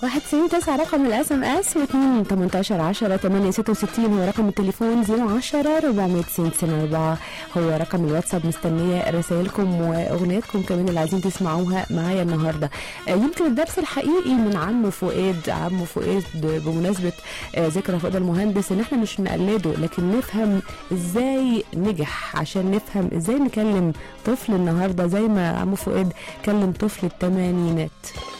واحد تسعين تسعة رقم الاس ام اس واثنين 18 10 8 66 هو رقم التليفون 010 490 94 هو رقم الواتساب مستنية رسائلكم واغنياتكم كمان اللي عايزين تسمعوها معايا النهارده آه، يمكن الدرس الحقيقي من عمو فؤاد عمو فؤاد بمناسبة آه، ذكرى فؤاد المهندس ان احنا مش نقلده لكن نفهم ازاي نجح عشان نفهم ازاي نكلم طفل النهارده زي ما عمو فؤاد كلم طفل الثمانينات